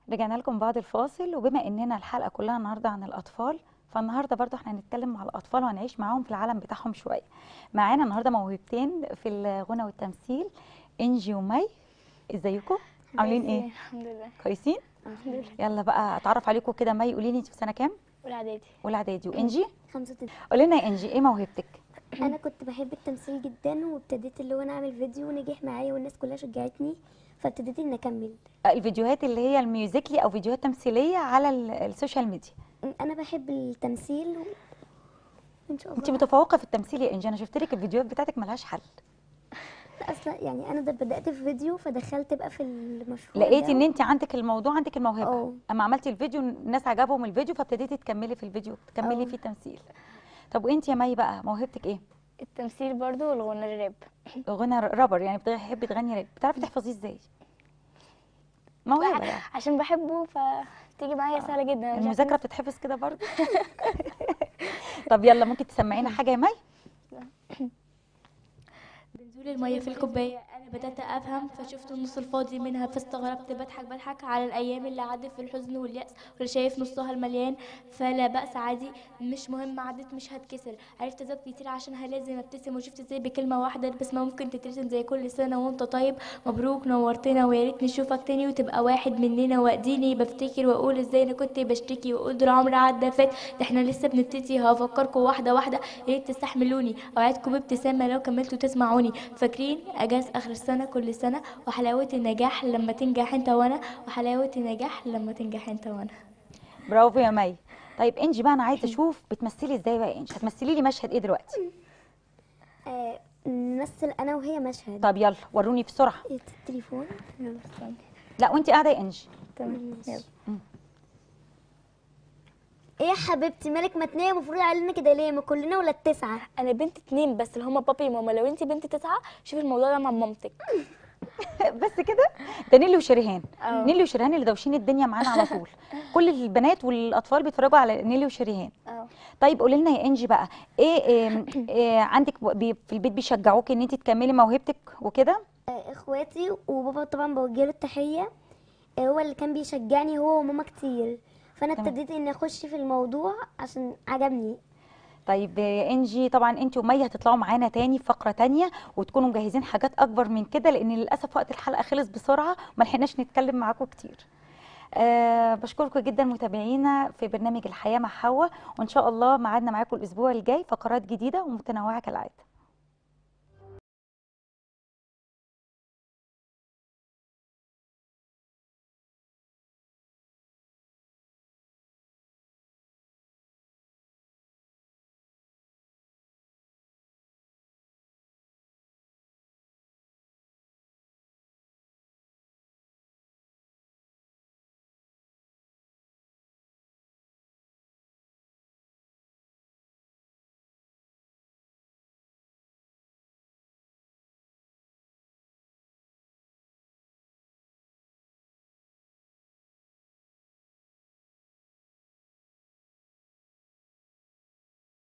رجعنا لكم بعد الفاصل وبما اننا الحلقه كلها النهارده عن الاطفال فالنهارده برضو احنا هنتكلم مع الاطفال وهنعيش معاهم في العالم بتاعهم شويه معانا النهارده موهبتين في الغنى والتمثيل انجي ومي ازيكم عاملين ايه الحمد لله كويسين الحمد لله يلا بقى اتعرف عليكم كده مي قولي لي انت في سنه كام اولى اعدادي اولى اعدادي وانجي خمسة ابتدائي قولي لنا يا انجي ايه موهبتك انا كنت بحب التمثيل جدا وابتديت اللي هو انا اعمل فيديو ونجح معايا والناس كلها شجعتني فابتديت اني اكمل آه، الفيديوهات اللي هي الميوزيكلي او فيديوهات تمثيليه على ال- السوشيال ميديا انا بحب التمثيل و... ان شاء الله انت متفوقه في التمثيل يا انجي انا شفت لك الفيديوهات بتاعتك ملهاش حل اصلا يعني انا ده بدات في فيديو فدخلت بقى في المشروع لقيتي ده. ان انت عندك الموضوع عندك الموهبه اه. اما عملتي الفيديو الناس عجبهم الفيديو فابتديتي تكملي في الفيديو تكملي اه. فيه تمثيل طب وانت يا مي بقى موهبتك ايه التمثيل برضو والغنى الراب غنى رابر يعني بتحبي تغني راب بتعرفي تحفظيه ازاي موهبه يعني عشان بحبه فتيجي معايا سهله جدا أنا مش عارفة المذاكره بتتحفظ كده برضه طب يلا ممكن تسمعينا حاجه يا مي بنزول المية في الكوباية أنا بدأت أفهم فشفت النص الفاضي منها فاستغربت بضحك بضحك على الأيام اللي عدت في الحزن واليأس واللي شايف نصها المليان فلا بأس عادي مش مهم عدت مش هتكسر عرفت أزاد كتير عشانها لازم أبتسم وشفت ازاي بكلمة واحدة بس ما ممكن تترسم زي كل سنة وأنت طيب مبروك نورتنا ويا ريت نشوفك تاني وتبقى واحد مننا وأديني بفتكر وأقول ازاي أنا كنت بشتكي وأقول ده العمر عدى فات ده احنا لسه بنبتدي هفكركم واحدة واحدة يا ريت تستحملوني أوعدكم بابتسامة لو كملتوا تسمعوني فاكرين اجاز اخر السنه كل سنه وحلاوه النجاح لما تنجح انت وانا وحلاوه النجاح لما تنجح انت وانا برافو يا مي طيب انجي بقى انا عايزه اشوف بتمثلي ازاي بقى يا انجي هتمثلي لي مشهد ايه دلوقتي آه نمثل انا وهي مشهد طب يلا وروني بسرعه إيه التليفون يلا استني لا وانت قاعده يا انجي تمام يلا ايه يا حبيبتي مالك متنيه المفروض علينا كده ليه ما كلنا ولاد تسعه انا بنت اتنين بس اللي هما بابي وماما لو انت بنت تسعه شوفي الموضوع ده مع مامتك بس كده ده نيلي وشريهان اه. نيلي وشريهان اللي دوشين الدنيا معانا على طول كل البنات والاطفال بيتفرجوا على نيلي وشريهان اه طيب قولي لنا يا انجي بقى ايه, إيه, إيه عندك بي في البيت بيشجعوك ان انت تكملي موهبتك وكده آه اخواتي وبابا طبعا بوجه له التحيه آه هو اللي كان بيشجعني هو وماما كتير فانا تمام. ابتديت اني اخش في الموضوع عشان عجبني طيب يا انجي طبعا انت ومي هتطلعوا معانا تاني في فقره تانية وتكونوا مجهزين حاجات اكبر من كده لان للاسف وقت الحلقه خلص بسرعه وما لحقناش نتكلم معاكم كتير أه بشكركم جدا متابعينا في برنامج الحياه مع حواء وان شاء الله ميعادنا معاكم الاسبوع الجاي فقرات جديده ومتنوعه كالعاده